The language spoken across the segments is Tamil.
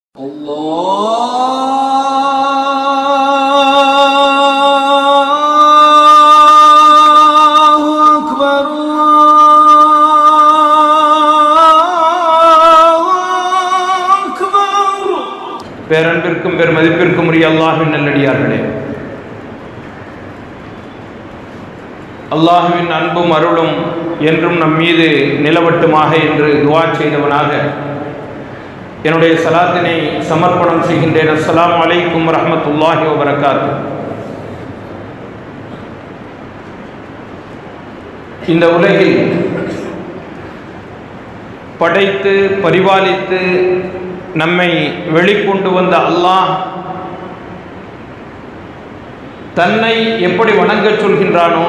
الله أكبر الله أكبر பேரன்பிற்கும் பெருமதிப்பிற்கும் உரிய அல்லாஹ்வின் நல்லடியார்களே அல்லாஹ்வின் அன்பும் அருளும் என்றும் நம் மீது நிலவட்டுமாக என்று துவா செய்தவனாக என்னுடைய சலாத்தினை சமர்ப்பணம் செய்கின்றேன் அஸ்ஸலாமு அலைக்கும் ரஹ்மத்துல்லாஹி வபரகாத்து இந்த உலகில் படைத்து பரிபாலித்து நம்மை வெளிக்கொண்டு வந்த அல்லாஹ் தன்னை எப்படி வணங்கச் சொல்கின்றானோ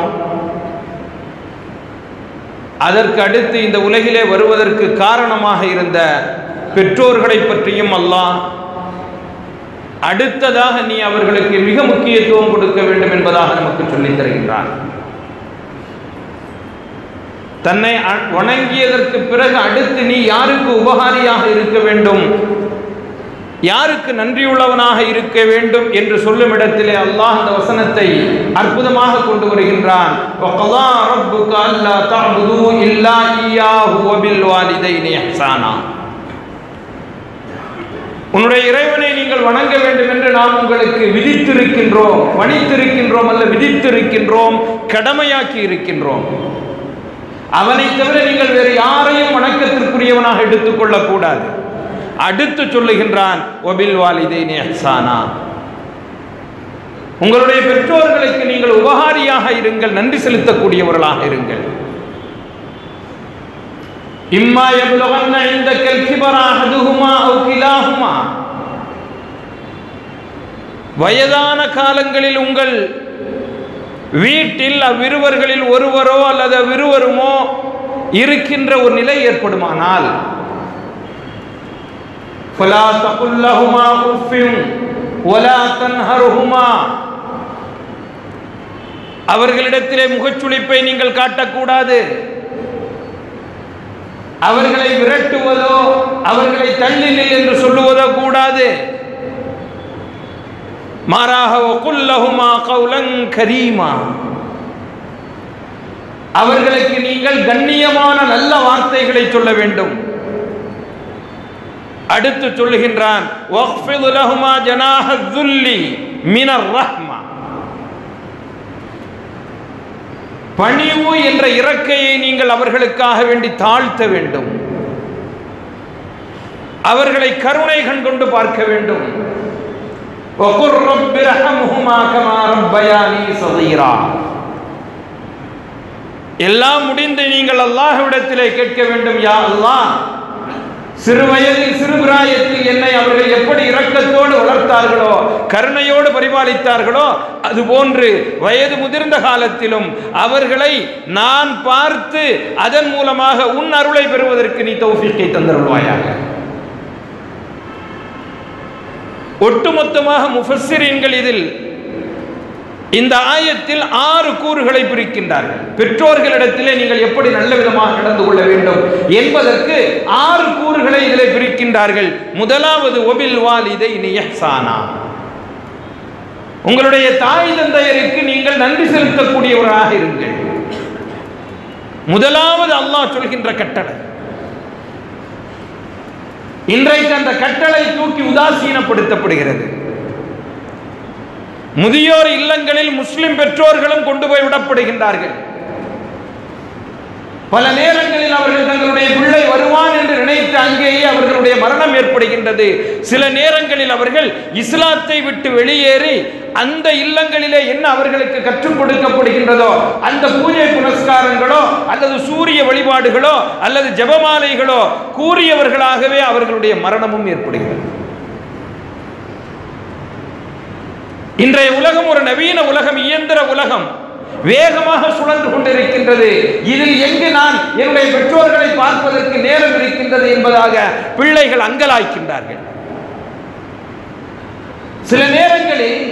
அதற்கு அடுத்து இந்த உலகிலே வருவதற்கு காரணமாக இருந்த பெற்றோர்களை பற்றியும் அல்லாஹ் அடுத்ததாக நீ அவர்களுக்கு மிக முக்கியத்துவம் கொடுக்க வேண்டும் என்பதாக நமக்கு சொல்லித் தருகின்றான் தன்னை அ- வணங்கியதற்கு பிறகு அடுத்து நீ யாருக்கு உபகாரியாக இருக்க வேண்டும் யாருக்கு நன்றியுள்ளவனாக இருக்க வேண்டும் என்று சொல்லும் இடத்திலே அல்லாஹ் அந்த வசனத்தை அற்புதமாக கொண்டு வருகின்றான் وَقَضَى رَبُّكَ أَلَّا تَعْبُدُوا إِلَّا إِيَّاهُ وَبِالْوَالِدَيْنِ إِحْسَانًا உன்னுடைய இறைவனை நீங்கள் வணங்க வேண்டும் என்று நாம் உங்களுக்கு விதித்திருக்கின்றோம் பணித்திருக்கின்றோம் அல்ல விதித்திருக்கின்றோம் கடமையாக்கி இருக்கின்றோம் அவனை தவிர நீங்கள் வேறு யாரையும் வணக்கத்திற்குரியவனாக எடுத்துக்கொள்ளக் கூடாது அடுத்து சொல்லுகின்றான் ஒபில் வாலிதைனி ஹசானா உங்களுடைய பெற்றோர்களுக்கு நீங்கள் உபகாரியாக இருங்கள் நன்றி செலுத்தக்கூடியவர்களாக இருங்கள் இம்மா எவ்வளவன்ன இந்த கல்கிபரா அதுகுமா கிலாகுமா வயதான காலங்களில் உங்கள் வீட்டில் அவ்விருவர்களில் ஒருவரோ அல்லது அவ்விருவருமோ இருக்கின்ற ஒரு நிலை ஏற்படுமானால் فلا تقل لهما اف ولا تنهرهما அவர்களிடத்திலே முகச்சுளிப்பை நீங்கள் காட்டக்கூடாது அவர்களை விரட்டுவதோ அவர்களை தள்ளினில் என்று சொல்லுவதோ கூடாது மாறாக ஒகுல்லஹுமா கௌலங் கரீமா அவர்களுக்கு நீங்கள் கண்ணியமான நல்ல வார்த்தைகளை சொல்ல வேண்டும் அடுத்து சொல்லுகின்றான் "வக்ஃபிது லஹுமா ஜனாஹ துல்லி மினர் ரஹ்மா." பணிவு என்ற இறக்கையை நீங்கள் அவர்களுக்காக வேண்டி தாழ்த்த வேண்டும் அவர்களை கருணை கண் கொண்டு பார்க்க வேண்டும் وَقُلْ رَبِّ ارْحَمْهُمَا كَمَا رَبَّيَانِي صَغِيرًا எல்லாம் முடிந்து நீங்கள் அல்லாஹ்விடத்திலே கேட்க வேண்டும் யா அல்லாஹ் சிறு வயதில் சிறு பிராயத்தில் என்னை அவர்கள் எப்படி இரக்கத்தோடு வளர்த்தார்களோ கருணையோடு பரிபாலித்தார்களோ அதுபோன்று வயது முதிர்ந்த காலத்திலும் அவர்களை நான் பார்த்து அதன் மூலமாக உன் அருளை பெறுவதற்கு நீ தௌஃபீக்கை தந்தருள்வாயாக ஒட்டுமொத்தமாக முஃபஸ்ஸிரீன்கள் இதில் இந்த ஆயத்தில் ஆறு கூறுகளை பிரிக்கின்றார்கள் பெற்றோர்களிடத்திலே நீங்கள் எப்படி நல்ல விதமாக நடந்து கொள்ள வேண்டும் என்பதற்கு ஆறு கூறுகளை இதிலே பிரிக்கின்றார்கள் முதலாவது ஒபில் வாலிதை நியஹ்சானா உங்களுடைய தாய் தந்தையருக்கு நீங்கள் நன்றி செலுத்தக்கூடியவராக இருங்கள் முதலாவது அல்லாஹ் சொல்கின்ற கட்டளை இன்றைக்கு அந்த கட்டளை தூக்கி உதாசீனப்படுத்தப்படுகிறது முதியோர் இல்லங்களில் முஸ்லிம் பெற்றோர்களும் கொண்டு போய் விடப்படுகின்றார்கள் பல நேரங்களில் அவர்கள் தங்களுடைய பிள்ளை வருவான் என்று நினைத்து அங்கேயே அவர்களுடைய மரணம் ஏற்படுகின்றது சில நேரங்களில் அவர்கள் இஸ்லாத்தை விட்டு வெளியேறி அந்த இல்லங்களிலே என்ன அவர்களுக்கு கற்றுக் கொடுக்கப்படுகின்றதோ அந்த பூஜை புனஸ்காரங்களோ அல்லது சூரிய வழிபாடுகளோ அல்லது ஜெபமாலைகளோ கூறியவர்களாகவே அவர்களுடைய மரணமும் ஏற்படுகிறது இன்றைய உலகம் ஒரு நவீன உலகம் இயந்திர உலகம் வேகமாக சுழன்று கொண்டிருக்கின்றது இதில் எங்கு நான் என்னுடைய பெற்றோர்களை பார்ப்பதற்கு நேரம் இருக்கின்றது என்பதாக பிள்ளைகள் அங்கலாய்க்கின்றார்கள் சில நேரங்களில்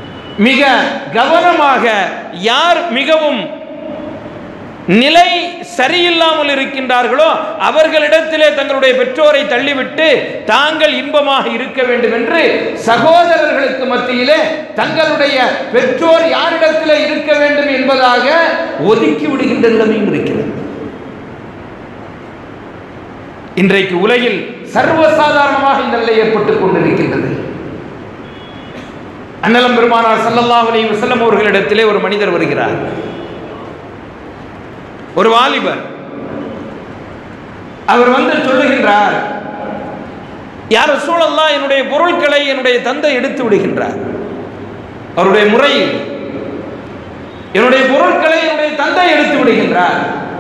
மிக கவனமாக யார் மிகவும் நிலை சரியில்லாமல் இருக்கின்றார்களோ அவர்களிடத்திலே தங்களுடைய பெற்றோரை தள்ளிவிட்டு தாங்கள் இன்பமாக இருக்க வேண்டும் என்று சகோதரர்களுக்கு மத்தியிலே தங்களுடைய பெற்றோர் யாரிடத்திலே இருக்க வேண்டும் என்பதாக ஒதுக்கி விடுகின்ற நிலைமையும் இருக்கிறது இன்றைக்கு உலகில் சர்வசாதாரணமாக இந்த நிலை ஏற்பட்டுக் கொண்டிருக்கின்றது அன்னலம் பெருமானார் ஸல்லல்லாஹு அலைஹி வஸல்லம் அவர்களிடத்திலே ஒரு மனிதர் வருகிறார் ஒரு வாலிபர் அவர் வந்து சொல்லுகின்றார் யார் சூழல்லா என்னுடைய பொருட்களை என்னுடைய தந்தை எடுத்து விடுகின்றார் அவருடைய முறை என்னுடைய பொருட்களை என்னுடைய தந்தை எடுத்து விடுகின்றார்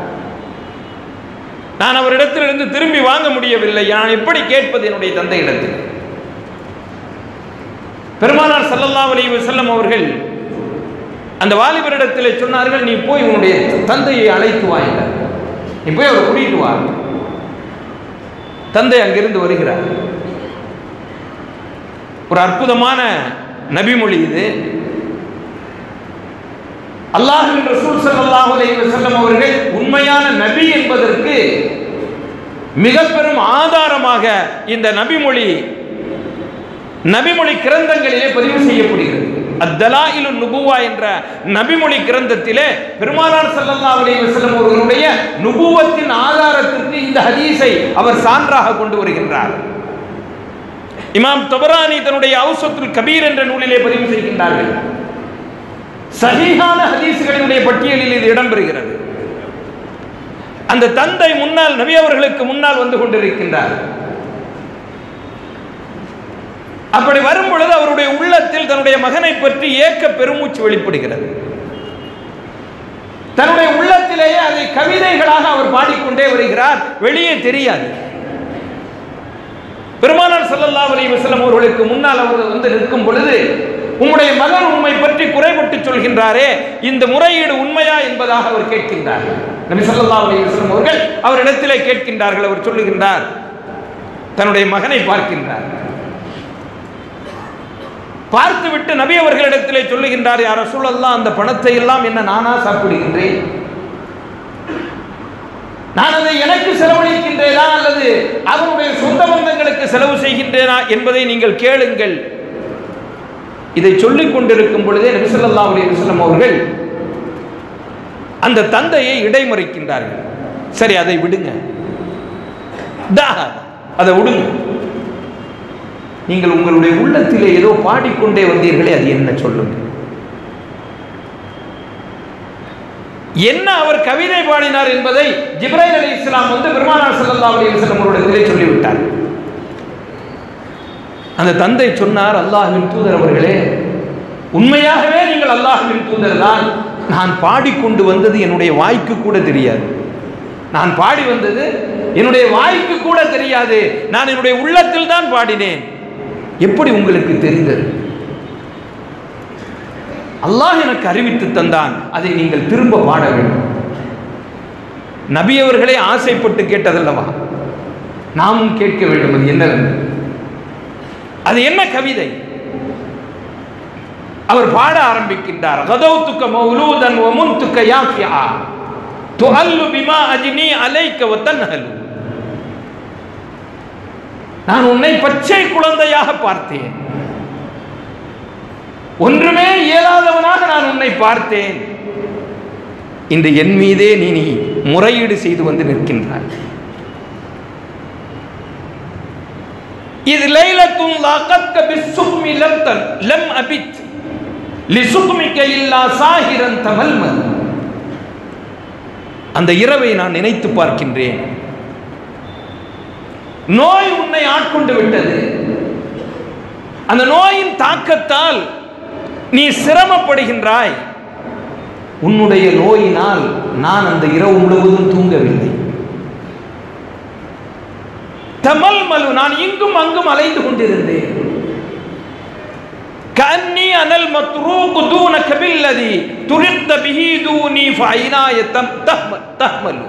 நான் அவரிடத்திலிருந்து திரும்பி வாங்க முடியவில்லை நான் எப்படி கேட்பது என்னுடைய தந்தையிடத்தில் பெருமானார் ஸல்லல்லாஹு அலைஹி வஸல்லம் அவர்கள் அந்த வாலிபரிடத்தில் சொன்னார்கள் நீ போய் உன்னுடைய தந்தையை அழைத்து வா என்றார். நீ போய் அவரை கூட்டிட்டு வா தந்தை அங்கிருந்து வருகிறார் ஒரு அற்புதமான நபிமொழி இது அல்லாஹின் ரசூல் ஸல்லல்லாஹு அலைஹி வஸல்லம் அவர்கள் உண்மையான நபி என்பதற்கு மிக பெரும் ஆதாரமாக இந்த நபிமொழி நபிமொழி கிரந்தங்களிலே பதிவு செய்யப்படுகிறது அத்தலாயிலு நுபுவா என்ற நபிமொழி கிரந்தத்திலே பெருமானார் ஸல்லல்லாஹு அலைஹி வஸல்லம் அவர்களுடைய நுபுவத்தின் ஆதாரத்திற்கு இந்த ஹதீஸை அவர் சான்றாக கொண்டு வருகின்றார் இமாம் தபரானி தன்னுடைய அவுசத்துல் கபீர் என்ற நூலிலே பதிவு செய்கின்றார்கள் சஹீஹான ஹதீஸ்களினுடைய பட்டியலில் இது இடம்பெறுகிறது அந்த தந்தை முன்னால் நபி அவர்களுக்கு முன்னால் வந்து கொண்டிருக்கின்றார் அப்படி வரும் பொழுது அவருடைய உள்ளத்தில் தன்னுடைய மகனை பற்றி ஏக்க பெருமூச்சு வெளிப்படுகிறது தன்னுடைய உள்ளத்திலேயே அதை கவிதைகளாக அவர் பாடிக்கொண்டே வருகிறார் வெளியே தெரியாது பெருமானார் ஸல்லல்லாஹு அலைஹி வஸல்லம் அவர்களுக்கு முன்னால் அவர் வந்து நிற்கும் பொழுது உம்முடைய மகன் உம்மை பற்றி குறைபட்டு சொல்கின்றாரே இந்த முறையீடு உண்மையா என்பதாக அவர் கேட்கின்றார் நபி ஸல்லல்லாஹு அலைஹி வஸல்லம் அவர்கள் அவரிடத்திலே கேட்கின்றார்கள் அவர் சொல்லுகின்றார் தன்னுடைய மகனை பார்க்கின்றார் பார்த்துவிட்டு நபி அவர்களிடத்திலே சொல்லுகின்றார் யார் ரசூலல்லாஹ் அந்த பணத்தை எல்லாம் என்ன நானா சாப்பிடுகின்றேன் நான் அதை எனக்கு செலவழிக்கின்றேனா அல்லது அவனுடைய சொந்த பந்தங்களுக்கு செலவு செய்கின்றேனா என்பதை நீங்கள் கேளுங்கள் இதை சொல்லிக் கொண்டிருக்கும் பொழுதே நபி ஸல்லல்லாஹு அலைஹி வஸல்லம் அவர்கள் அந்த தந்தையை இடைமறிக்கின்றார்கள் சரி அதை விடுங்க தா, அதை விடுங்க நீங்கள் உங்களுடைய உள்ளத்திலே ஏதோ பாடிக்கொண்டே வந்தீர்களே அது என்ன சொல்லுங்க என்ன அவர் கவிதை பாடினார் என்பதை ஜிப்ரைல் அலி இஸ்லாம் வந்து பெருமானார் ஸல்லல்லாஹு அலைஹி வஸல்லம் அவர்களிடத்திலே சொல்லிவிட்டார் அந்த தந்தை சொன்னார் அல்லாஹ்வின் தூதர் அவர்களே உண்மையாகவே நீங்கள் அல்லாஹ்வின் தூதர் தான் நான் பாடிக்கொண்டு வந்தது என்னுடைய வாய்க்கு கூட தெரியாது நான் பாடி வந்தது என்னுடைய வாய்க்கு கூட தெரியாது நான் என்னுடைய உள்ளத்தில் தான் பாடினேன் எப்படி உங்களுக்கு தெரிந்தது அல்லாஹ் எனக்கு அறிவித்து தந்தான் அதை நீங்கள் திரும்ப பாட வேண்டும் நபி அவர்களே ஆசைப்பட்டு கேட்டதல்லவா நாமும் கேட்க வேண்டும் அது என்னவென்று அது என்ன கவிதை அவர் பாட ஆரம்பிக்கின்றார் கதௌத்துக்க மௌலூதன் வமுன்துக்க யாஃபியா துஅல்லு பிமா அஜ்னி அலைக்க வதன்ஹலு நான் உன்னை பச்சை குழந்தையாக பார்த்தேன் ஒன்றுமே இயலாதவனாக நான் உன்னை பார்த்தேன் இன்று என் மீதே நீ நீ முறையீடு செய்து வந்து நிற்கின்றாய் இது லைலத்துன் லாகத்க பிஸ்ஸுக்மி லம் தன் லம் அபித் லிசுக்மிக்க இல்லா சாஹிரன் தமல்மல் அந்த இரவை நான் நினைத்து பார்க்கின்றேன் நோய் உன்னை ஆட்கொண்டு விட்டது அந்த நோயின் தாக்கத்தால் நீ சிரமப்படுகின்றாய் உன்னுடைய நோயினால் நான் அந்த இரவு முழுவதும் தூங்கவில்லை தமல் மலு நான் இங்கும் அங்கும் அலைந்து கொண்டிருந்தேன் கன்னி அனல் மத்ரூக் தூனக பில்லதி துரித்த பிஹி தூனி ஃபைனாய தம் தஹ்மல் தஹ்மலு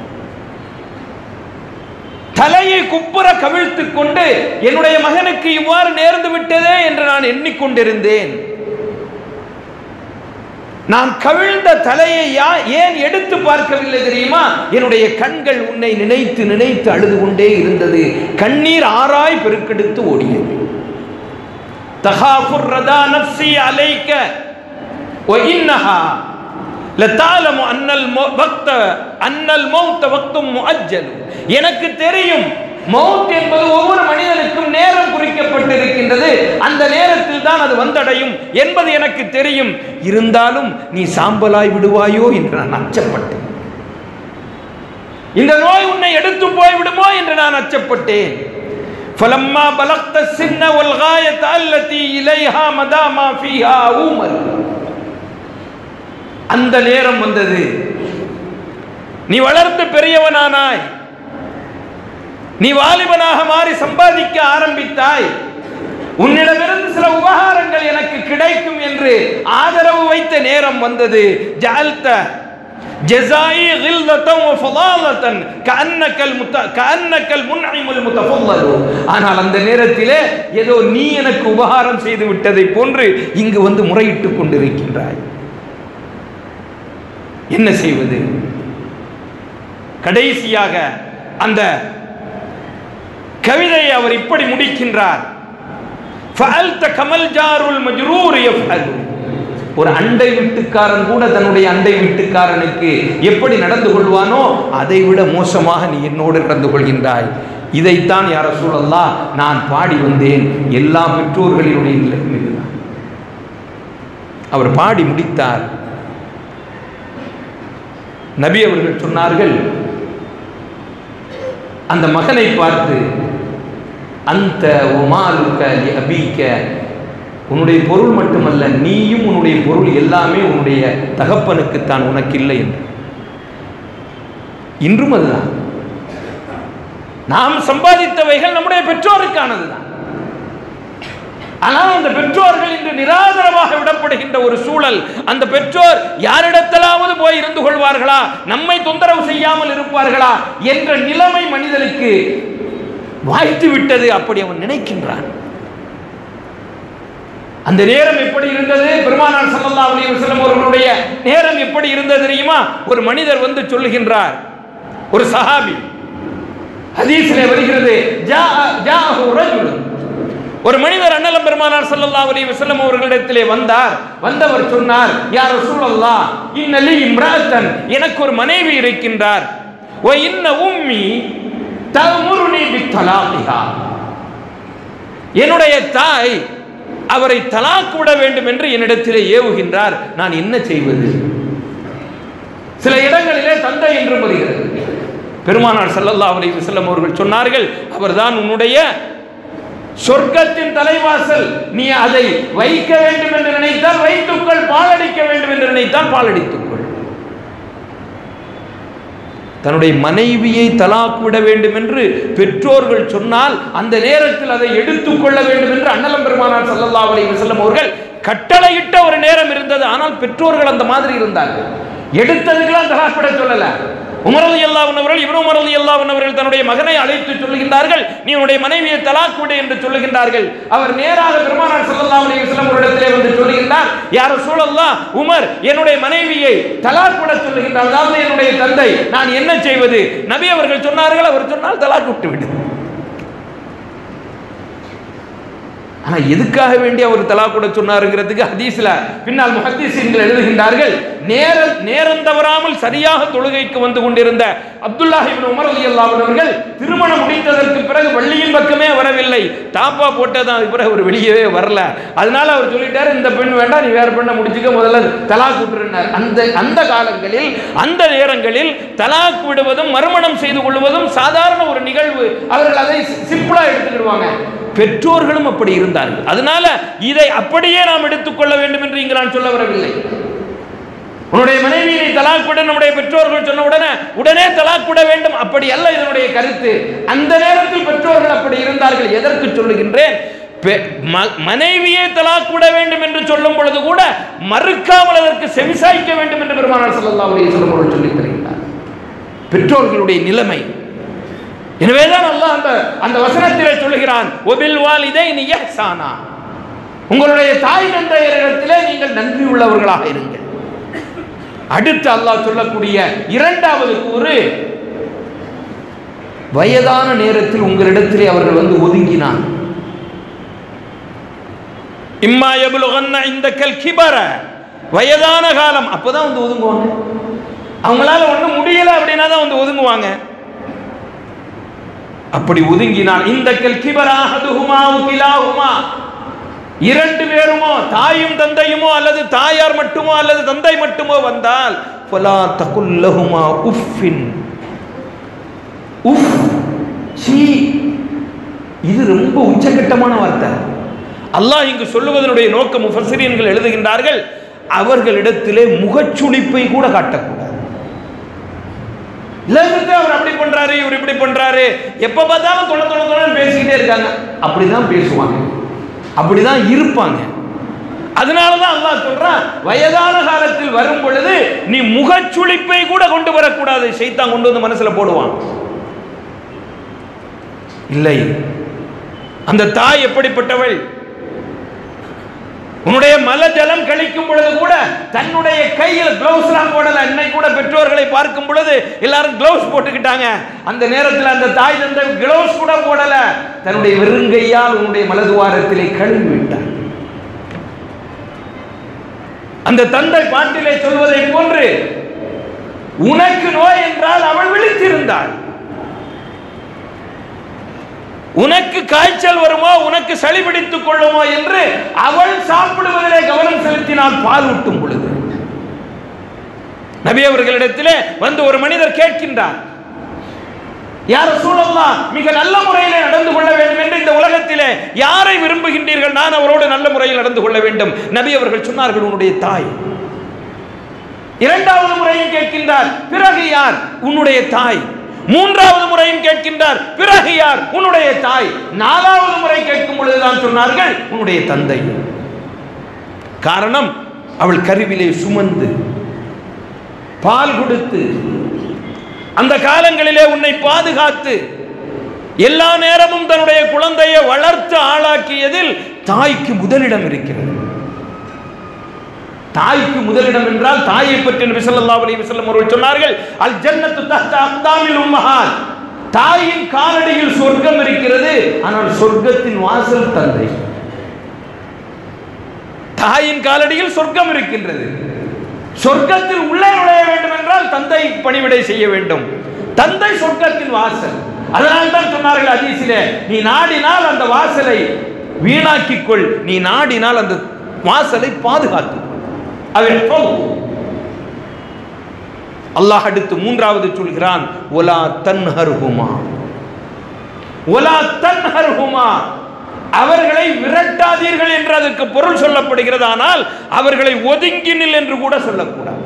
தலையை குப்புற கவிழ்த்துக் கொண்டு என்னுடைய மகனுக்கு இவ்வாறு நேர்ந்து விட்டதே என்று நான் எண்ணிக்கொண்டிருந்தேன் நான் கவிழ்ந்த தலையை யா- ஏன் எடுத்து பார்க்கவில்லை தெரியுமா என்னுடைய கண்கள் உன்னை நினைத்து நினைத்து அழுது கொண்டே இருந்தது கண்ணீர் ஆராய் பெருக்கெடுத்து ஓடியது தகாஃபுர் ரதா நஃப்சி அலைக்க وإنها لتعلم أن الوقت أن الموت وقت مؤجل எனக்கு தெரியும் மௌத் என்பது ஒவ்வொரு மனிதனுக்கும் நேரம் குறிக்கப்பட்டிருக்கின்றது அந்த நேரத்தில் தான் அது வந்தடையும் என்பது எனக்கு தெரியும் இருந்தாலும் நீ சாம்பலாய் விடுவாயோ என்று நான் அச்சப்பட்டேன் இந்த நோய் உன்னை எடுத்து போய் விடுமோ என்று நான் அச்சப்பட்டேன் فلما بلغت السن والغاية التي إليها مدى ما فيها أومل அந்த நேரம் வந்தது நீ வளர்ந்து பெரியவனானாய் நீ வாலிபனாக மாறி சம்பாதிக்க ஆரம்பித்தாய் உன்னிடமிருந்து சில உபகாரங்கள் எனக்கு கிடைக்கும் என்று ஆதரவு வைத்த நேரம் வந்தது ஜால்த ஜஸாயி கில்லத்தன் வ ஃபலாலத்தன் கஅன்னக்கல் முத்த கஅன்னக்கல் முன்இமுல் முத்தஃபல்லல் ஆனால் அந்த நேரத்திலே ஏதோ நீ எனக்கு உபகாரம் செய்து விட்டதை போன்று இங்கு வந்து முறையிட்டுக் கொண்டிருக்கின்றாய் என்ன செய்வது கடைசியாக அந்த கவிதையை அவர் இப்படி முடிக்கின்றார் فَأَلْتَ كَمَلْ جَارُ الْمَجْرُورِ يَفْعَلُ. ஒரு அண்டை வீட்டுக்காரன் கூட தன்னுடைய அண்டை வீட்டுக்காரனுக்கு எப்படி நடந்து கொள்வானோ அதை விட மோசமாக நீ என்னோடு நடந்து கொள்கின்றாய் இதைத்தான் யார சூழல்லா நான் பாடி வந்தேன் எல்லா பெற்றோர்களினுடைய நிலையும் இதுதான் அவர் பாடி முடித்தார் நபி அவர்கள் சொன்னார்கள் அந்த மகனை பார்த்து அந்த உமாலுக்க லி அபீக்க உன்னுடைய பொருள் மட்டுமல்ல நீயும் உன்னுடைய பொருள் எல்லாமே உன்னுடைய தகப்பனுக்குத்தான் உனக்கு இல்லை என்று இன்றும் அதுதான் நாம் சம்பாதித்தவைகள் நம்முடைய பெற்றோருக்கானதுதான் ஆனால் அந்த பெற்றோர்கள் இன்று நிராதரவாக விடப்படுகின்ற ஒரு சூழல் அந்த பெற்றோர் யாரிடத்திலாவது போய் இருந்து கொள்வார்களா நம்மை தொந்தரவு செய்யாமல் இருப்பார்களா என்ற நிலைமை மனிதனுக்கு வாய்த்து விட்டது அப்படி அவன் நினைக்கின்றான் அந்த நேரம் எப்படி இருந்தது பெருமானார் ஸல்லல்லாஹு அலைஹி வஸல்லம் அவர்களுடைய நேரம் எப்படி இருந்தது தெரியுமா ஒரு மனிதர் வந்து சொல்லுகின்றார் ஒரு சஹாபி ஹதீஸிலே வருகிறது ஜாஅ- ஜாஅஹு ரஜுலுன் ஒரு மனிதர் அண்ணலம் பெருமானார் ஸல்லல்லாஹு அலைஹி வஸல்லம் அவர்களிடத்திலே வந்தார் வந்தவர் சொன்னார் யா ரசூலல்லாஹ் இன்னலி இம்ராத்தன் எனக்கு ஒரு மனைவி இருக்கின்றார் வ இன்ன உம்மி தமுருனி பித்தலாகிஹா என்னுடைய தாய் அவரை தலாக் விட வேண்டும் என்று என்னிடத்திலே ஏவுகின்றார் நான் என்ன செய்வது சில இடங்களிலே தந்தை என்றும் வருகிறது பெருமானார் ஸல்லல்லாஹு அலைஹி வஸல்லம் அவர்கள் சொன்னார்கள் அவர்தான் உன்னுடைய சொர்க்கத்தின் தலைவாசல் நீ அதை வைக்க வேண்டும் என்று நினைத்தால் வைத்துக்கொள் பாலடிக்க வேண்டும் என்று நினைத்தால் பாலடித்துக்கொள் தன்னுடைய மனைவியை தலாக் விட வேண்டும் என்று பெற்றோர்கள் சொன்னால் அந்த நேரத்தில் அதை எடுத்துக்கொள்ள வேண்டும் என்று அண்ணலம் பெருமானார் ஸல்லல்லாஹு அலைஹி வஸல்லம் அவர்கள் கட்டளையிட்ட ஒரு நேரம் இருந்தது ஆனால் பெற்றோர்கள் அந்த மாதிரி இருந்தார்கள் எடுத்ததுக்கெல்லாம் தலாக் விட சொல்லல உமரது அல்லாஹ்னவர்கள் இவரும் உமரது அல்லாஹ்னவர்கள் தன்னுடைய மகனை அழைத்து சொல்லுகின்றார்கள் நீ உன்னுடைய மனைவியை தலாக் விடு என்று சொல்லுகின்றார்கள் அவர் நேராக பெருமானார் ஸல்லல்லாஹு அலைஹி வஸல்லம் அவரிடத்திலே வந்து சொல்லுகின்றார் யார் ரசூலல்லாஹ் உமர் என்னுடைய மனைவியை தலாக் விட சொல்லுகின்றார் அதாவது என்னுடைய தந்தை நான் என்ன செய்வது நபி அவர்கள் சொன்னார்கள் அவர் சொன்னால் தலாக் விட்டு விடு ஆனா எதுக்காக வேண்டி அவர் தலாக் கூட சொன்னாருங்கிறதுக்கு ஹதீஸ்ல பின்னால் முஹத்தீசீன்கள் எழுதுகின்றார்கள் நேர நேரம் தவறாமல் சரியாக தொழுகைக்கு வந்து கொண்டிருந்த அப்துல்லாஹ் இப்னு உமர் ரலியல்லாஹு அன்ஹு அவர்கள் திருமணம் முடித்ததற்கு பிறகு வள்ளியின் பக்கமே வரவில்லை தாப்பா போட்டதான் அதுக்கு பிறகு அவர் வெளியவே வரல அதனால அவர் சொல்லிட்டாரு இந்த பெண் வேண்டாம் நீ வேற பெண்ணை முடிச்சுக்க முதல்ல தலாக் விட்டுருந்தார் அந்த அந்த காலங்களில் அந்த நேரங்களில் தலாக் விடுவதும் மறுமணம் செய்து கொள்வதும் சாதாரண ஒரு நிகழ்வு அவர்கள் அதை சிம்பிளா எடுத்துக்கிடுவாங்க பெற்றோர்களும் அப்படி இருந்தார்கள் அதனால இதை அப்படியே நாம் எடுத்துக்கொள்ள வேண்டும் என்று இங்கு நான் சொல்ல வரவில்லை உன்னுடைய மனைவியை தலாக் விட நம்முடைய பெற்றோர்கள் சொன்ன உடனே உடனே தலாக் விட வேண்டும் அப்படி அல்ல இதனுடைய கருத்து அந்த நேரத்தில் பெற்றோர்கள் அப்படி இருந்தார்கள் எதற்கு சொல்லுகின்றேன் பெ- ம- மனைவியை தலாக் விட வேண்டும் என்று சொல்லும் பொழுது கூட மறுக்காமல் அதற்கு செவிசாய்க்க வேண்டும் என்று பெருமானார் ஸல்லல்லாஹு அலைஹி வஸல்லம் அவர்கள் சொல்லித் தருகின்றார் பெற்றோர்களுடைய நிலைமை எனவேதான் அல்லாஹ் அந்த அந்த வசனத்திலே சொல்லுகிறான் ஒபில் வாலிதைனி இஹ்சானா உங்களுடைய தாய் தந்தையரிடத்திலே நீங்கள் நன்றி உள்ளவர்களாக இருங்கள் அடுத்து அல்லாஹ் சொல்லக்கூடிய இரண்டாவது கூறு வயதான நேரத்தில் உங்களிடத்திலே அவர்கள் வந்து ஒதுங்கினான் இம்மா எபுலுகன்ன இந்த கல் கிபர வயதான காலம் அப்பதான் வந்து ஒதுங்குவாங்க அவங்களால ஒண்ணும் முடியல அப்படின்னா தான் வந்து ஒதுங்குவாங்க அப்படி ஒதுங்கினால் இந்த கல் கிபராகதுகுமா கிலாகுமா இரண்டு பேருமோ தாயும் தந்தையுமோ அல்லது தாயார் மட்டுமோ அல்லது தந்தை மட்டுமோ வந்தால் ஃபலா தகுல்லஹுமா உஃபின் உஃப் சீ இது ரொம்ப உச்சகட்டமான வார்த்தை அல்லாஹ் இங்கு சொல்லுவதனுடைய நோக்கம் முஃபஸ்ஸிரீன்கள் எழுதுகின்றார்கள் அவர்களிடத்திலே முகச்சுளிப்பை கூட காட்டக்கூடாது இல்லைங்கிறது அவர் அப்படி பண்றாரு இவர் இப்படி பண்றாரு எப்ப பார்த்தாலும் தொலை தொலை தொலை பேசிக்கிட்டே இருக்காங்க அப்படிதான் பேசுவாங்க அப்படிதான் இருப்பாங்க அதனாலதான் அல்லாஹ் சொல்றான் வயதான காலத்தில் வரும் பொழுது நீ முகச்சுளிப்பை கூட கொண்டு வரக்கூடாது சைத்தான் கொண்டு வந்து மனசுல போடுவான் இல்லை அந்த தாய் எப்படிப்பட்டவள் உன்னுடைய மல ஜலம் கழிக்கும் பொழுது கூட தன்னுடைய கையில் கிளவுஸ் எல்லாம் போடல இன்னைக்கு கூட பெற்றோர்களை பார்க்கும் பொழுது எல்லாரும் கிளவுஸ் போட்டுக்கிட்டாங்க அந்த நேரத்தில் அந்த தாய் தந்தை கிளவுஸ் கூட போடல தன்னுடைய வெறுங்கையால் உன்னுடைய மலதுவாரத்திலே கழுவி விட்டார் அந்த தந்தை பாட்டிலே சொல்வதை போன்று உனக்கு நோய் என்றால் அவள் விழித்திருந்தாள் உனக்கு காய்ச்சல் வருமோ உனக்கு சளி பிடித்துக் கொள்ளுமோ என்று அவள் சாப்பிடுவதிலே கவனம் செலுத்தினால் பால் ஊட்டும் பொழுது நபி அவர்களிடத்திலே வந்து ஒரு மனிதர் கேட்கின்றார் யார் சூழல்லாம் மிக நல்ல முறையில் நடந்து கொள்ள வேண்டும் என்று இந்த உலகத்திலே யாரை விரும்புகின்றீர்கள் நான் அவரோடு நல்ல முறையில் நடந்து கொள்ள வேண்டும் நபி அவர்கள் சொன்னார்கள் உன்னுடைய தாய் இரண்டாவது முறையும் கேட்கின்றார் பிறகு யார் உன்னுடைய தாய் மூன்றாவது முறையும் கேட்கின்றார் பிறகு யார் உன்னுடைய தாய் நாலாவது முறை கேட்கும் பொழுதுதான் சொன்னார்கள் உன்னுடைய தந்தை காரணம் அவள் கருவிலே சுமந்து பால் கொடுத்து அந்த காலங்களிலே உன்னை பாதுகாத்து எல்லா நேரமும் தன்னுடைய குழந்தையை வளர்த்து ஆளாக்கியதில் தாய்க்கு முதலிடம் இருக்கிறது தாய்க்கு முதலிடம் என்றால் தாயை பற்றி நபி ஸல்லல்லாஹு அலைஹி வஸல்லம் அவர்கள் சொன்னார்கள் அல் ஜன்னத்து தஹ்த அக்தாமில் உம்மஹாத் தாயின் காலடியில் சொர்க்கம் இருக்கிறது ஆனால் சொர்க்கத்தின் வாசல் தந்தை தாயின் காலடியில் சொர்க்கம் இருக்கின்றது சொர்க்கத்தில் உள்ளே நுழைய வேண்டும் என்றால் தந்தை பணிவிடை செய்ய வேண்டும் தந்தை சொர்க்கத்தின் வாசல் அதனால் தான் சொன்னார்கள் அதீசிலே நீ நாடினால் அந்த வாசலை வீணாக்கிக் கொள் நீ நாடினால் அந்த வாசலை பாதுகாத்து அவன் அல்லாஹ் அடுத்து மூன்றாவது சொல்கிறான் ஒலா தன்ஹர்ஹுமா ஒலா தன்ஹர்ஹுமா அவர்களை விரட்டாதீர்கள் என்று அதற்கு பொருள் சொல்லப்படுகிறது ஆனால் அவர்களை ஒதுங்கி நில் என்று கூட சொல்லக்கூடாது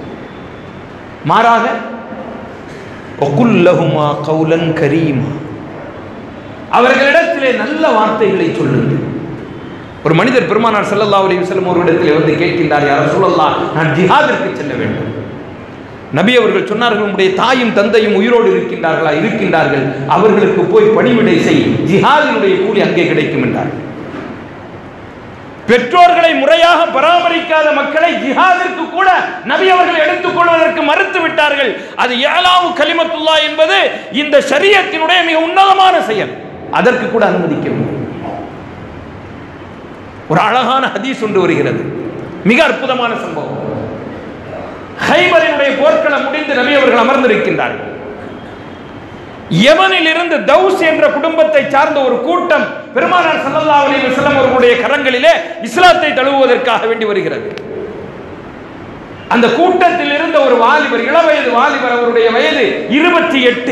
மாறாக ஒகுல்லஹுமா கௌலன் கரீமா அவர்களிடத்திலே நல்ல வார்த்தைகளை சொல்லுங்கள் ஒரு மனிதர் பெருமானார் ஸல்லல்லாஹு அலைஹி வஸல்லம் அவர்களிடத்தில் வந்து கேட்கின்றார் யார் சொல்லலாம் நான் ஜிஹாதிற்கு செல்ல வேண்டும் நபி அவர்கள் சொன்னார்கள் உங்களுடைய தாயும் தந்தையும் உயிரோடு இருக்கின்றார்களா இருக்கின்றார்கள் அவர்களுக்கு போய் பணிவிடை செய் ஜிஹாதினுடைய கூலி அங்கே கிடைக்கும் என்றார்கள் பெற்றோர்களை முறையாக பராமரிக்காத மக்களை ஜிஹாதிற்கு கூட நபி அவர்கள் எடுத்துக்கொள்வதற்கு மறுத்து விட்டார்கள் அது ஏழாவு கலிமத்துல்லா என்பது இந்த ஷரியத்தினுடைய மிக உன்னதமான செயல் அதற்கு கூட அனுமதிக்கவில்லை ஒரு அழகான ஹதீஸ் ஒன்று வருகிறது மிக அற்புதமான சம்பவம் ஹைபரினுடைய போர்க்களம் முடிந்து நபி அவர்கள் அமர்ந்திருக்கின்றார்கள் யமனில் இருந்து தௌஸ் என்ற குடும்பத்தை சார்ந்த ஒரு கூட்டம் பெருமானார் ஸல்லல்லாஹு அலைஹி வஸல்லம் அவர்களுடைய கரங்களிலே இஸ்லாத்தை தழுவுவதற்காக வேண்டி வருகிறது அந்த கூட்டத்தில் இருந்த ஒரு வாலிபர் இளவயது வாலிபர் அவருடைய வயது இருபத்தி எட்டு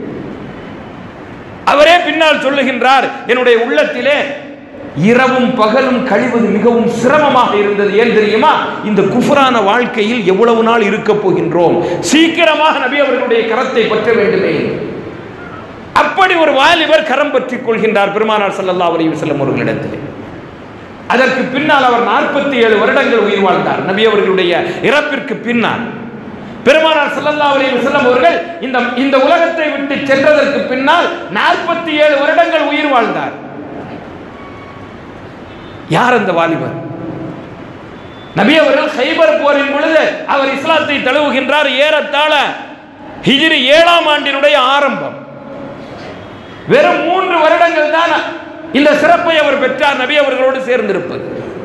அவரே பின்னால் சொல்லுகின்றார் என்னுடைய உள்ளத்திலே இரவும் பகலும் கழிவது மிகவும் சிரமமாக இருந்தது ஏன் தெரியுமா இந்த குஃபரான வாழ்க்கையில் எவ்வளவு நாள் இருக்க போகின்றோம் சீக்கிரமாக நபி அவர்களுடைய கரத்தை பற்ற வேண்டுமே அப்படி ஒரு வாலிபர் கரம் பற்றிக் கொள்கின்றார் பெருமானார் ஸல்லல்லாஹு அலைஹி வஸல்லம் அவர்களிடத்திலே அதற்கு பின்னால் அவர் நாற்பத்தி ஏழு வருடங்கள் உயிர் வாழ்ந்தார் நபி அவர்களுடைய இறப்பிற்கு பின்னால் பெருமானார் ஸல்லல்லாஹு அலைஹி வஸல்லம் அவர்கள் இந்த இந்த உலகத்தை விட்டு சென்றதற்கு பின்னால் நாற்பத்தி ஏழு வருடங்கள் உயிர் வாழ்ந்தார் யார் அந்த வாலிபர் நபி அவர்கள் ஹைபர் போரின் பொழுது அவர் இஸ்லாத்தை தழுவுகின்றார் ஏறத்தாழ ஹிஜ்ரி ஏழாம் ஆண்டினுடைய ஆரம்பம் வெறும் மூன்று வருடங்கள் தான் இந்த சிறப்பை அவர் பெற்றார் நபி அவர்களோடு சேர்ந்திருப்பது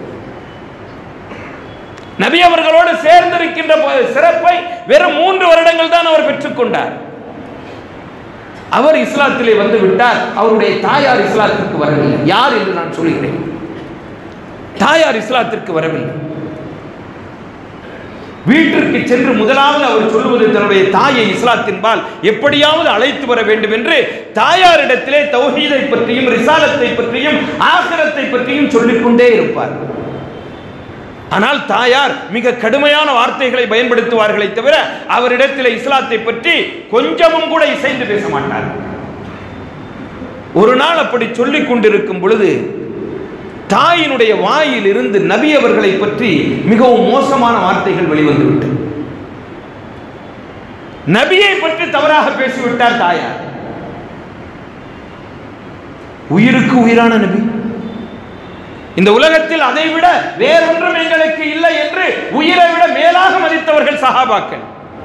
நபி அவர்களோடு சேர்ந்திருக்கின்ற போ- சிறப்பை வெறும் மூன்று வருடங்கள் தான் அவர் பெற்றுக்கொண்டார் அவர் இஸ்லாத்திலே வந்து விட்டார் அவருடைய தாயார் இஸ்லாத்திற்கு வரவில்லை யார் என்று நான் சொல்கிறேன் தாயார் இஸ்லாத்திற்கு வரவில்லை வீட்டிற்கு சென்று முதலாவது அவர் சொல்வது தன்னுடைய தாயை இஸ்லாத்தின்பால் எப்படியாவது அழைத்து வர வேண்டும் என்று தாயாரிடத்திலே தௌஹீதை பற்றியும் ரிசாலத்தை பற்றியும் ஆகிரத்தை பற்றியும் சொல்லிக்கொண்டே இருப்பார் ஆனால் தாயார் மிக கடுமையான வார்த்தைகளை பயன்படுத்துவார்களே தவிர அவரிடத்தில் இஸ்லாத்தை பற்றி கொஞ்சமும் கூட இசைந்து பேச மாட்டார் ஒரு நாள் அப்படி சொல்லிக் கொண்டிருக்கும் பொழுது தாயினுடைய வாயில் இருந்து நபி அவர்களை பற்றி மிகவும் மோசமான வார்த்தைகள் வெளிவந்து விட்டது நபியை பற்றி தவறாக பேசிவிட்டார் தாயார் உயிருக்கு உயிரான நபி இந்த உலகத்தில் அதை விட வேறொன்றும் எங்களுக்கு இல்லை என்று உயிரை விட மேலாக மதித்தவர்கள் சஹாபாக்கள்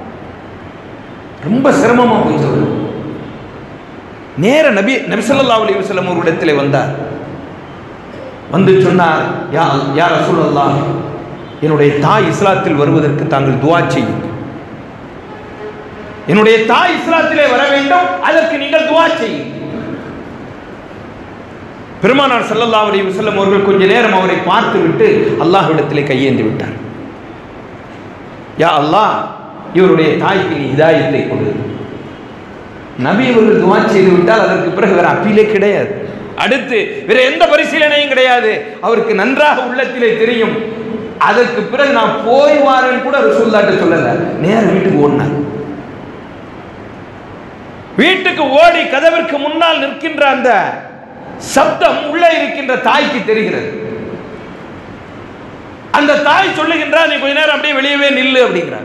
ரொம்ப சிரமமா போயிட்டு நேர நபி நபி ஸல்லல்லாஹு அலைஹி வஸல்லம் ஒரு இடத்திலே வந்தார் வந்து சொன்னார் யா யா ரசூலல்லாஹ் என்னுடைய தாய் இஸ்லாத்தில் வருவதற்கு தாங்கள் துஆ செய்யுங்கள் என்னுடைய தாய் இஸ்லாத்திலே வர வேண்டும் அதற்கு நீங்கள் துஆ செய்யுங்கள் பெருமானார் ஸல்லல்லாஹு அலைஹி வஸல்லம் அவர்கள் கொஞ்ச நேரம் அவரை பார்த்துவிட்டு அல்லாஹ்விடத்திலே கையேந்தி விட்டார் யா அல்லாஹ் இவருடைய தாய்க்கு நீ ஹிதாயத்தை கொடு நபி அவர்கள் துவா செய்து விட்டால் அதற்கு பிறகு வேற அப்பீலே கிடையாது அடுத்து வேற எந்த பரிசீலனையும் கிடையாது அவருக்கு நன்றாக உள்ளத்திலே தெரியும் அதற்கு பிறகு நான் போய் வாரேன்னு கூட ரசூல்லாட்ட சொல்லல நேர வீட்டுக்கு ஓடினார் வீட்டுக்கு ஓடி கதவிற்கு முன்னால் நிற்கின்ற அந்த சப்தம் உள்ளே இருக்கின்ற தாய்க்கு தெரிகிறது அந்த தாய் சொல்லுகின்றார் நீ கொஞ்ச நேரம் அப்படியே வெளியவே நில்லு அப்படிங்கிறார்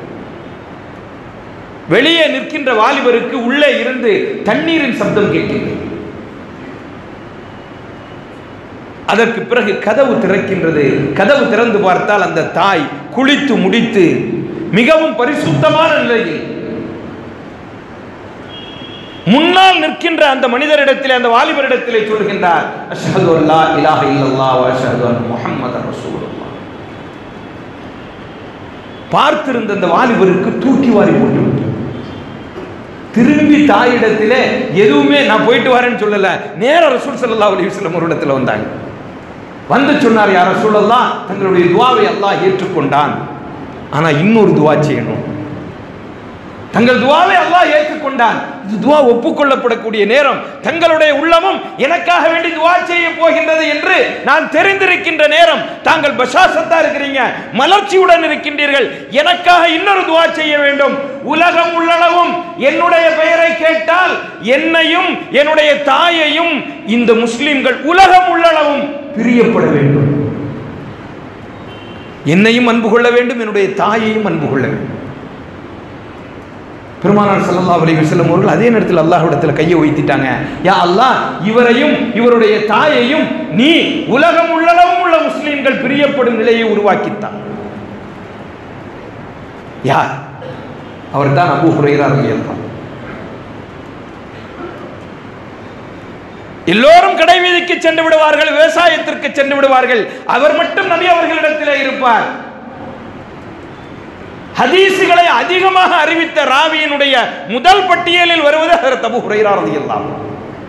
வெளியே நிற்கின்ற வாலிபருக்கு உள்ளே இருந்து தண்ணீரின் சப்தம் கேட்கின்றது அதற்கு பிறகு கதவு திறக்கின்றது கதவு திறந்து பார்த்தால் அந்த தாய் குளித்து முடித்து மிகவும் பரிசுத்தமான நிலையில் முன்னால் நிற்கின்ற அந்த மனிதரிடத்திலே அந்த வாலிபரிடத்திலே சொல்கின்றார் அஷ்ஹது அல்லா இலாஹ இல்லல்லாஹ் வ அஷ்ஹது அன்ன முஹம்மதர் ரசூலுல்லாஹ் பார்த்திருந்த அந்த வாலிபருக்கு தூக்கி வாரி போட்டு விட்டார். திரும்பி தாயிடத்திலே எதுவுமே நான் போயிட்டு வரேன்னு சொல்லல நேர ரசூல் ஸல்லல்லாஹு அலைஹி வஸல்லம் ஒரு இடத்துல வந்தாங்க வந்து சொன்னார் யார் ரசூலல்லாஹ் தங்களுடைய துவாவை அல்லாஹ் ஏற்றுக்கொண்டான் ஆனா இன்னொரு துவா செய்யணும் தங்கள் துவாவை அல்லாஹ் ஏற்றுக்கொண்டான் இது துவா ஒப்புக்கொள்ளப்படக்கூடிய நேரம் தங்களுடைய உள்ளமும் எனக்காக வேண்டி துவா செய்ய போகின்றது என்று நான் தெரிந்திருக்கின்ற நேரம் தாங்கள் பஷாசத்தா இருக்கிறீங்க மலர்ச்சியுடன் இருக்கின்றீர்கள் எனக்காக இன்னொரு துவா செய்ய வேண்டும் உலகம் உள்ளளவும் என்னுடைய பெயரை கேட்டால் என்னையும் என்னுடைய தாயையும் இந்த முஸ்லிம்கள் உலகம் உள்ளளவும் பிரியப்பட வேண்டும் என்னையும் அன்பு கொள்ள வேண்டும் என்னுடைய தாயையும் அன்பு கொள்ள வேண்டும் பெருமானார் ஸல்லல்லாஹு அலைஹி வஸல்லம் அவர்கள் அதே நேரத்தில் அல்லாஹ்விடத்தில் கையை வைத்திட்டாங்க யா அல்லாஹ் இவரையும் இவருடைய தாயையும் நீ உலகம் உள்ளளவும் உள்ள முஸ்லிம்கள் பிரியப்படும் நிலையை உருவாக்கித்தான் யார் அவர் தான் அபூ ஹுரைரா ரலியல்லாஹு எல்லோரும் கடை வீதிக்கு சென்று விடுவார்கள் விவசாயத்திற்கு சென்று விடுவார்கள் அவர் மட்டும் நபி அவர்களிடத்திலே இருப்பார் ஹதீசுகளை அதிகமாக அறிவித்த ராவியினுடைய முதல் பட்டியலில் வருவது ஹஜரத் அபூ ஹுரைரா ரலியல்லாஹு அன்ஹு.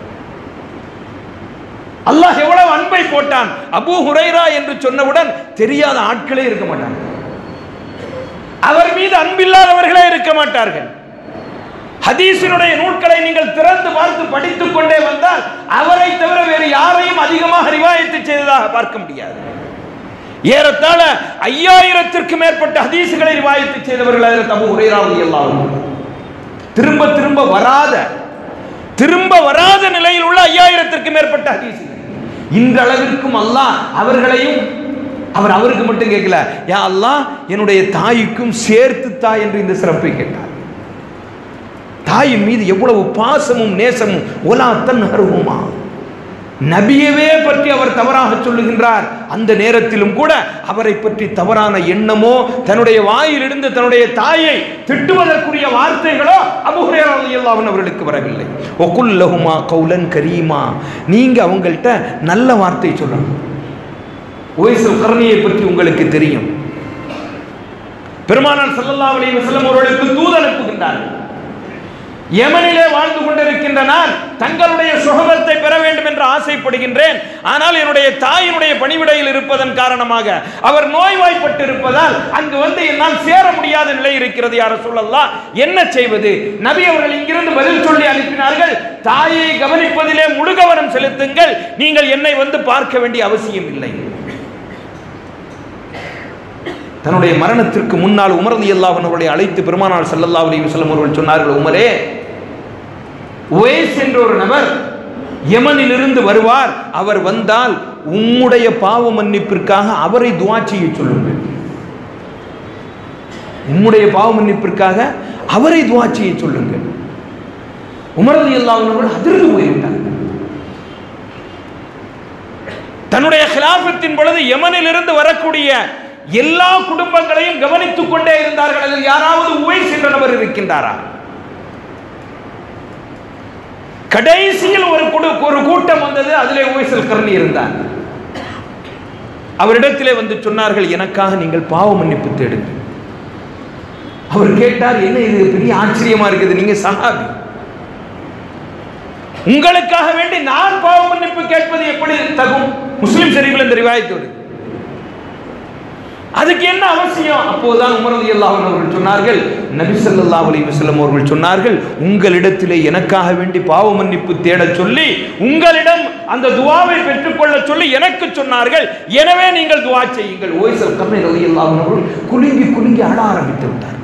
அல்லாஹ் எவ்வளவு அன்பை போட்டான் அபூ ஹுரைரா என்று சொன்னவுடன் தெரியாத ஆட்களே இருக்க மாட்டாங்க அவர் மீது அன்பில்லாதவர்களே இருக்க மாட்டார்கள் ஹதீஸினுடைய நூல்களை நீங்கள் திறந்து பார்த்து படித்துக் கொண்டே வந்தால் அவரை தவிர வேறு யாரையும் அதிகமாக ரிவாயத்து செய்ததாக பார்க்க முடியாது ஏறத்தாழ ஐயாயிரத்திற்கு மேற்பட்ட ஹதீசுகளை ரிவாயத்து செய்தவர்கள் அதில் தபு உரையாவது எல்லாம் திரும்ப திரும்ப வராத திரும்ப வராத நிலையில் உள்ள ஐயாயிரத்திற்கு மேற்பட்ட ஹதீசுகள் இன்றளவிற்கும் அல்லாஹ் அவர்களையும் அவர் அவருக்கு மட்டும் கேட்கல யா அல்லாஹ் என்னுடைய தாய்க்கும் சேர்த்து தா என்று இந்த சிறப்பை கேட்டார் தாயின் மீது எவ்வளவு பாசமும் நேசமும் ஒலா தன் அருகுமா நபியவே பற்றி அவர் தவறாக சொல்லுகின்றார் அந்த நேரத்திலும் கூட அவரை பற்றி தவறான எண்ணமோ தன்னுடைய வாயிலிருந்து தன்னுடைய தாயை திட்டுவதற்குரிய வார்த்தைகளோ அபுஹுரேரான் அவர்களுக்கு வரவில்லை ஒகுல்லஹுமா கௌலன் கரீமா நீங்க அவங்கள்ட்ட நல்ல வார்த்தை சொல்லணும் ஓய்சல் கரணியை பற்றி உங்களுக்கு தெரியும் பெருமானார் ஸல்லல்லாஹு அலைஹி வஸல்லம் அவர்களுக்கு தூது அனுப்புகின்றார்கள் யமனிலே வாழ்ந்து கொண்டிருக்கின்ற நான் தங்களுடைய சுகபத்தை பெற வேண்டும் என்று ஆசைப்படுகின்றேன் ஆனால் என்னுடைய தாயினுடைய பணிவிடையில் இருப்பதன் காரணமாக அவர் நோய்வாய்ப்பட்டு இருப்பதால் அங்கு வந்து என்னால் சேர முடியாத நிலை இருக்கிறது யார சொல்லலாம் என்ன செய்வது நபி அவர்கள் இங்கிருந்து பதில் சொல்லி அனுப்பினார்கள் தாயை கவனிப்பதிலே முழு கவனம் செலுத்துங்கள் நீங்கள் என்னை வந்து பார்க்க வேண்டிய அவசியம் இல்லை தன்னுடைய மரணத்திற்கு முன்னால் உமரது அல்லாஹன் அவர்களை அழைத்து பெருமானார் ஸல்லல்லாஹு அலைஹி வஸல்லம் அவர்கள் சொன்னார்கள் உமரே உவேஸ் என்ற ஒரு நபர் யமனிலிருந்து வருவார் அவர் வந்தால் உம்முடைய பாவ மன்னிப்பிற்காக அவரை துவா செய்ய சொல்லுங்கள் உம்முடைய பாவ மன்னிப்பிற்காக அவரை துவா செய்ய சொல்லுங்கள் உமரது அல்லாஹன் அவர்கள் அதிர்ந்து போய்விட்டார்கள் தன்னுடைய கிலாபத்தின் பொழுது யமனிலிருந்து வரக்கூடிய எல்லா குடும்பங்களையும் கவனித்துக் கொண்டே இருந்தார்கள் அதில் யாராவது உவைஸ் என்ற நபர் இருக்கின்றாரா கடைசியில் ஒரு குடு ஒரு கூட்டம் வந்தது அதிலே உவைசல் கர்ணி இருந்தார் அவரிடத்திலே வந்து சொன்னார்கள் எனக்காக நீங்கள் பாவ மன்னிப்பு தேடுங்கள் அவர் கேட்டார் என்ன இது பெரிய ஆச்சரியமா இருக்குது நீங்க சஹாபி உங்களுக்காக வேண்டி நான் பாவ மன்னிப்பு கேட்பது எப்படி தகும் முஸ்லிம் ஷரீஃபில் இந்த ரிவாயத்து வருது அதுக்கு என்ன அவசியம் அப்போதுதான் உமரது அல்லாஹ் அவர்கள் சொன்னார்கள் நபி ஸல்லல்லாஹு அலைஹி வஸல்லம் அவர்கள் சொன்னார்கள் உங்களிடத்திலே எனக்காக வேண்டி பாவ மன்னிப்பு தேடச் சொல்லி உங்களிடம் அந்த துவாவை பெற்றுக்கொள்ள சொல்லி எனக்கு சொன்னார்கள் எனவே நீங்கள் துவா செய்யுங்கள் ஓய்சல் கம்மை ரலியல்லாஹு அன்ஹு அவர்கள் குலுங்கி குலுங்கி அழ ஆரம்பித்து விட்டார்கள்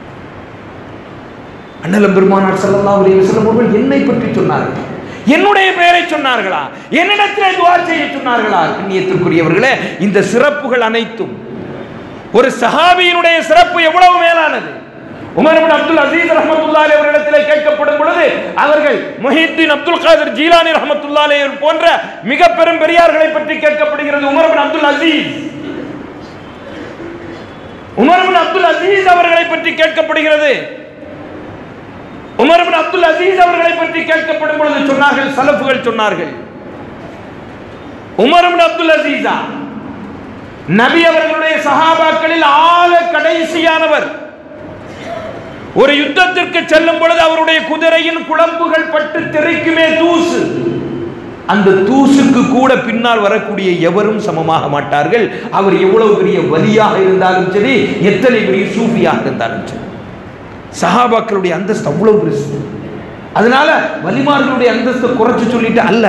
அண்ணலம் பெருமானார் ஸல்லல்லாஹு அலைஹி வஸல்லம் அவர்கள் என்னை பற்றி சொன்னார்கள் என்னுடைய பெயரை சொன்னார்களா என்னிடத்திலே துவா செய்ய சொன்னார்களா கண்ணியத்திற்குரியவர்களே இந்த சிறப்புகள் அனைத்தும் ஒரு சஹாபியினுடைய சிறப்பு எவ்வளவு மேலானது உமர் இப்னு அப்துல் அசீஸ் ரஹ்மத்துல்லாஹி அவர்களிடத்திலே கேட்கப்படும் பொழுது அவர்கள் முஹித்தீன் அப்துல் காதர் ஜீலானி ரஹ்மத்துல்லாஹி போன்ற மிக பெரும் பெரியார்களை பற்றி கேட்கப்படுகிறது Umar ibn Abdul Aziz Umar ibn Abdul Aziz அவர்களை பற்றி கேட்கப்படுகிறது உமர் இப்னு அப்துல் அசீஸ் அவர்களை பற்றி கேட்கப்படும் பொழுது சொன்னார்கள் சலஃபுகள் சொன்னார்கள் உமர் இப்னு அப்துல் அசீஸா நபி அவர்களுடைய சஹாபாக்களில் ஆக கடைசியானவர் ஒரு யுத்தத்திற்கு செல்லும் பொழுது அவருடைய குதிரையின் குழம்புகள் பட்டு தெரிக்குமே தூசு அந்த தூசுக்கு கூட பின்னால் வரக்கூடிய எவரும் சமமாக மாட்டார்கள் அவர் எவ்வளவு பெரிய வலியாக இருந்தாலும் சரி எத்தனை பெரிய சூஃபியாக இருந்தாலும் சரி சஹாபாக்களுடைய அந்தஸ்து அவ்வளவு பெருசு அதனால வலிமார்களுடைய அந்தஸ்தை குறைச்சு சொல்லிட்டு அல்ல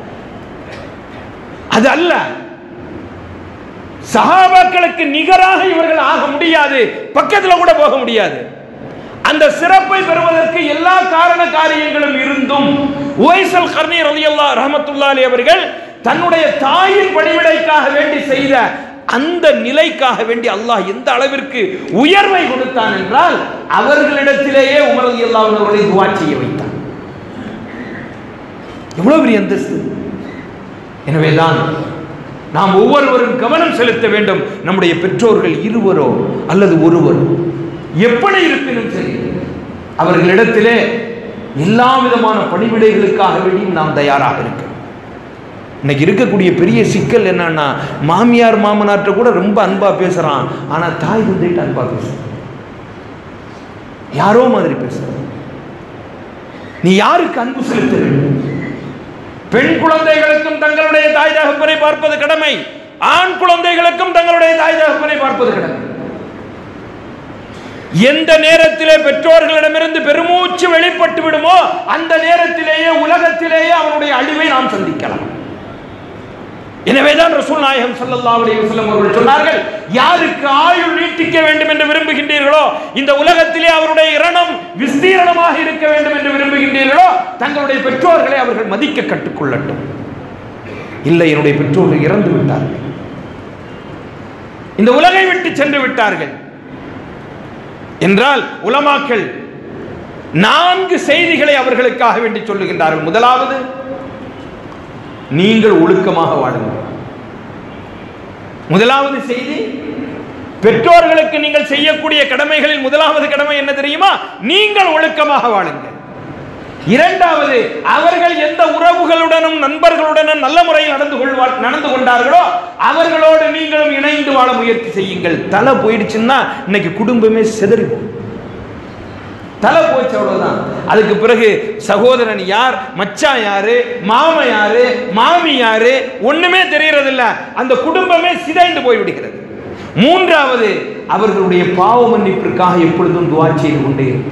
அது அல்ல சஹாபாக்களுக்கு நிகராக இவர்கள் ஆக முடியாது பக்கத்துல கூட போக முடியாது அந்த சிறப்பை பெறுவதற்கு எல்லா காரண காரியங்களும் இருந்தும் ஓய்சல் கர்ணி ரலியல்லா ரஹமத்துல்லாலி அவர்கள் தன்னுடைய தாயின் பணிவிடைக்காக வேண்டி செய்த அந்த நிலைக்காக வேண்டி அல்லாஹ் எந்த அளவிற்கு உயர்வை கொடுத்தான் என்றால் அவர்களிடத்திலேயே உமரது அல்லாஹ் அவர்களை துவா செய்ய வைத்தான் எவ்வளவு பெரிய அந்தஸ்து எனவேதான் நாம் ஒவ்வொருவரும் கவனம் செலுத்த வேண்டும் நம்முடைய பெற்றோர்கள் இருவரோ அல்லது ஒருவரோ எப்படி இருப்பினும் சரி அவர்களிடத்திலே எல்லா விதமான பணிவிடைகளுக்காக வேண்டியும் நாம் தயாராக இருக்க இன்னைக்கு இருக்கக்கூடிய பெரிய சிக்கல் என்னன்னா மாமியார் மாமனார்ட்ட கூட ரொம்ப அன்பா பேசுறான் ஆனா தாய் தந்தைட்டு அன்பா பேசுறான் யாரோ மாதிரி பேசுறான் நீ யாருக்கு அன்பு செலுத்த வேண்டும் பெண் குழந்தைகளுக்கும் தங்களுடைய தாய் தகப்பனை பார்ப்பது கடமை ஆண் குழந்தைகளுக்கும் தங்களுடைய தாய் தகப்பனை பார்ப்பது கடமை எந்த நேரத்திலே பெற்றோர்களிடமிருந்து பெருமூச்சு வெளிப்பட்டு விடுமோ அந்த நேரத்திலேயே உலகத்திலேயே அவனுடைய அழிவை நாம் சந்திக்கலாம் எனவேதான் ரசூல் நாயகம் ஸல்லல்லாஹு அலைஹி வஸல்லம் அவர்கள் சொன்னார்கள் யாருக்கு ஆயுள் நீட்டிக்க வேண்டும் என்று விரும்புகின்றீர்களோ இந்த உலகத்திலே அவருடைய இரணம் விஸ்தீரணமாக இருக்க வேண்டும் என்று விரும்புகின்றீர்களோ தங்களுடைய பெற்றோர்களை அவர்கள் மதிக்க கற்றுக்கொள்ளட்டும் இல்லை என்னுடைய பெற்றோர்கள் இறந்து விட்டார்கள் இந்த உலகை விட்டு சென்று விட்டார்கள் என்றால் உலமாக்கள் நான்கு செய்திகளை அவர்களுக்காக வேண்டி சொல்லுகின்றார்கள் முதலாவது நீங்கள் ஒழுக்கமாக வாழுங்கள் முதலாவது செய்தி பெற்றோர்களுக்கு நீங்கள் செய்யக்கூடிய கடமைகளில் முதலாவது கடமை என்ன தெரியுமா நீங்கள் ஒழுக்கமாக வாழுங்கள் இரண்டாவது அவர்கள் எந்த உறவுகளுடனும் நண்பர்களுடனும் நல்ல முறையில் நடந்து கொள்வார் நடந்து கொண்டார்களோ அவர்களோடு நீங்களும் இணைந்து வாழ முயற்சி செய்யுங்கள் தலை போயிடுச்சுன்னா இன்னைக்கு குடும்பமே சிதறி போகும். தலை போச்சு அவ்வளவுதான் அதுக்கு பிறகு சகோதரன் யார் மச்சான் யாரு மாமா யாரு மாமி யாரு ஒண்ணுமே தெரியறது இல்ல அந்த குடும்பமே சிதைந்து போய் விடுகிறது மூன்றாவது அவர்களுடைய பாவ மன்னிப்பிற்காக எப்பொழுதும் துவா செய்து கொண்டே இருக்கும்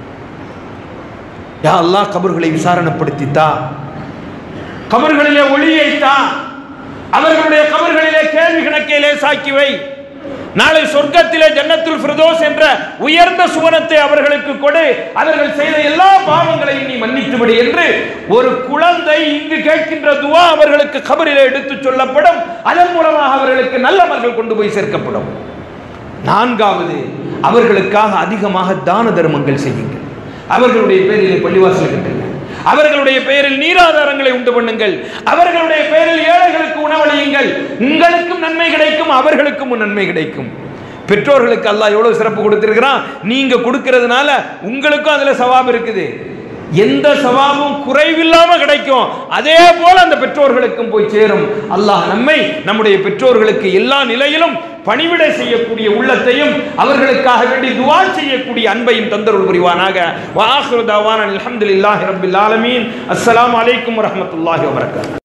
யா அல்லாஹ் கபர்களை விசாரணப்படுத்தித்தா கபர்களிலே ஒளியைத்தா அவர்களுடைய கபர்களிலே கேள்வி கணக்கை லேசாக்கி வை நாளை சொர்க்கத்திலே ஜன்னத்துல் ஃபிர்தோஸ் என்ற உயர்ந்த சுவனத்தை அவர்களுக்கு கொடு அவர்கள் செய்த எல்லா பாவங்களையும் நீ மன்னித்து விடு என்று ஒரு குழந்தை இங்கு கேட்கின்ற துவா அவர்களுக்கு கபரிலே எடுத்துச் சொல்லப்படும் அதன் மூலமாக அவர்களுக்கு நல்லவர்கள் கொண்டு போய் சேர்க்கப்படும் நான்காவது அவர்களுக்காக அதிகமாக தான தர்மங்கள் செய்யுங்கள் அவர்களுடைய பேரிலே பள்ளிவாசல் கட்டுங்கள் அவர்களுடைய பெயரில் நீராதாரங்களை உண்டு பண்ணுங்கள் அவர்களுடைய பெயரில் ஏழைகளுக்கு உணவளியுங்கள் உங்களுக்கும் நன்மை கிடைக்கும் அவர்களுக்கும் நன்மை கிடைக்கும் பெற்றோர்களுக்கு அல்லாஹ் எவ்வளவு சிறப்பு கொடுத்திருக்கிறான் நீங்க கொடுக்கிறதுனால உங்களுக்கும் அதுல சவாப் இருக்குது எந்த சவாபும் குறைவில்லாம கிடைக்கும் அதே போல அந்த பெற்றோர்களுக்கும் போய் சேரும் அல்லாஹ் நம்மை நம்முடைய பெற்றோர்களுக்கு எல்லா நிலையிலும் பணிவிடை செய்யக்கூடிய உள்ளத்தையும் அவர்களுக்காக வேண்டி துவா செய்யக்கூடிய அன்பையும் தந்தருள் புரிவானாக வாஹிரு தாவான அல்ஹம்துலில்லாஹி ரப்பில் ஆலமீன் அஸ்ஸலாமு அலைக்கும் வரஹ்மத்துல்லாஹி வபரகாத்துஹு